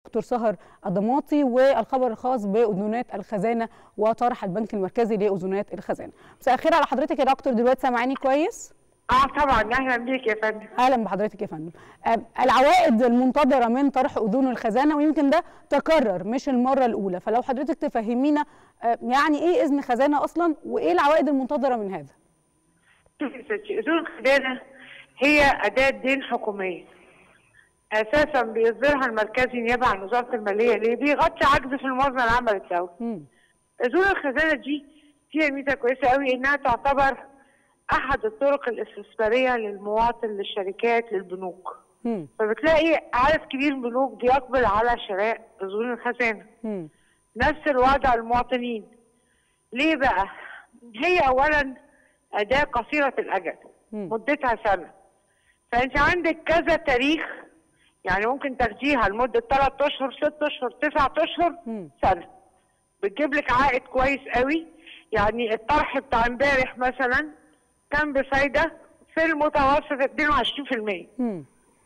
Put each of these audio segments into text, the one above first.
دكتور سهر الضماطي والخبر الخاص باذونات الخزانه وطرح البنك المركزي لاذونات الخزانه مساء الخير على حضرتك يا دكتور دلوقتي سامعاني كويس اه طبعا اهلا بيك يا فندم اهلا بحضرتك يا فندم آه، العوائد المنتظره من طرح اذون الخزانه ويمكن ده تكرر مش المره الاولى فلو حضرتك تفهمينا آه، يعني ايه اذن خزانه اصلا وايه العوائد المنتظره من هذا شوفي يا ستي اذون الخزانه هي اداه دين حكوميه اساسا بيصدرها المركزي نيابه عن وزاره الماليه ليه بيغطي عجز في الموازنه العامه للدوله مم. اذون الخزانه دي فيها ميزه كويسه قوي انها تعتبر احد الطرق الاستثماريه للمواطن للشركات للبنوك مم. فبتلاقي عدد كبير من البنوك بيقبل على شراء اذون الخزانه مم. نفس الوضع المواطنين ليه بقى هي اولا اداه قصيره الاجل مم. مدتها سنه فانت عندك كذا تاريخ يعني ممكن تاخديها لمده 3 اشهر 6 اشهر 9 اشهر مم. سنه بتجيب لك عائد كويس قوي يعني الطرح بتاع امبارح مثلا كان بفايده في المتوسط 22% مم.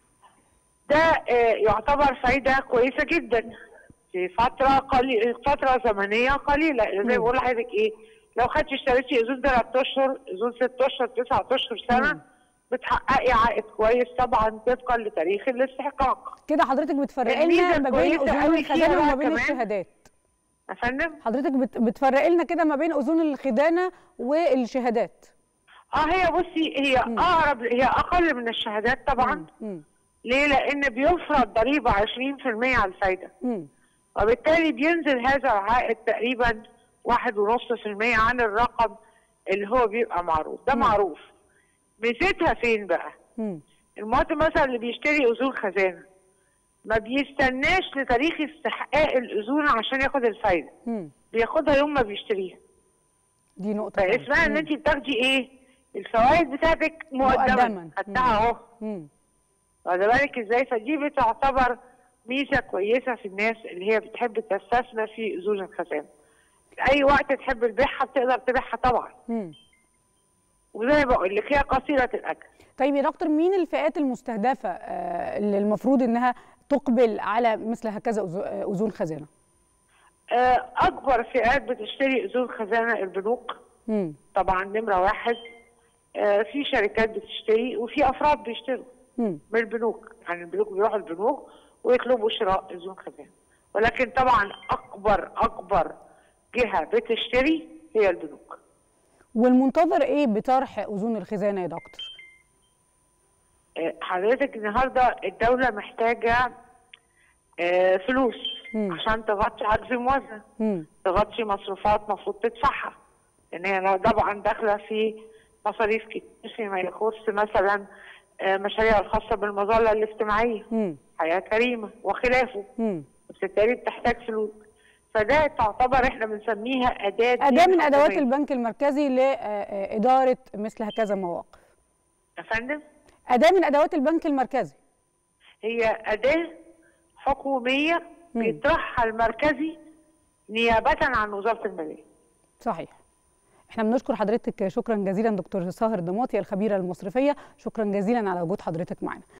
ده آه، يعتبر فايده كويسه جدا في فتره قليل فتره زمنيه قليله زي ما بقول لحضرتك ايه لو خدتي اشتريتي اذون ثلاث اشهر اذون ست اشهر تسعة اشهر سنه بتحققي عائد كويس طبعا طبقا لتاريخ الاستحقاق كده حضرتك بتفرقي الميزة لنا ما بين الكويسة اذون قوي فيها الخزانه بقى وما بين كمان- الشهادات يا فندم حضرتك بت- بتفرقي لنا كده ما بين اذون الخزانه والشهادات اه هي بصي هي اقرب هي اقل من الشهادات طبعا مم. ليه لان بيفرض ضريبه 20% على الفايده مم. وبالتالي بينزل هذا العائد تقريبا واحد ونص في المية عن الرقم اللي هو بيبقى معروف ده معروف ميزتها فين بقى مم. المواطن مثلا اللي بيشتري اذون خزانه ما بيستناش لتاريخ استحقاق الاذون عشان ياخد الفايده مم. بياخدها يوم ما بيشتريها دي نقطه فاسمها ان مم. انت بتاخدي ايه الفوائد بتاعتك مقدماً. مقدما خدتها اهو مم. واخده بالك ازاي فدي بتعتبر ميزه كويسه في الناس اللي هي بتحب تستثمر في اذون الخزانه اي وقت تحب تبيعها بتقدر تبيعها طبعا مم. وزي ما بقول لك هي قصيره الاجل طيب يا دكتور مين الفئات المستهدفه آه، اللي المفروض انها تقبل على مثل هكذا أذو- آه، اذون خزانه آه، اكبر فئات بتشتري اذون خزانه البنوك مم. طبعا نمره واحد آه، في شركات بتشتري وفي افراد بيشتروا مم. من البنوك يعني البنوك بيروحوا البنوك ويطلبوا شراء اذون خزانه ولكن طبعا اكبر اكبر جهه بتشتري هي البنوك والمنتظر ايه بطرح اذون الخزانه يا دكتور آه، حضرتك النهارده الدوله محتاجه آه، فلوس مم. عشان تغطي عجز الموازنه مم. تغطي مصروفات مفروض تدفعها لان هي طبعا داخله في مصاريف كتير فيما يخص مثلا آه، مشاريع الخاصه بالمظله الاجتماعيه مم. حياه كريمه وخلافه مم. وبالتالي بتحتاج فلوس فده تعتبر احنا بنسميها اداه اداه دين من ادوات حكومية. البنك المركزي لاداره مثل هكذا مواقف يا فندم اداه من ادوات البنك المركزي هي اداه حكوميه مم. بيطرحها المركزي نيابه عن وزاره الماليه صحيح احنا بنشكر حضرتك شكرا جزيلا دكتور ساهر ضماطي الخبيره المصرفيه شكرا جزيلا على وجود حضرتك معنا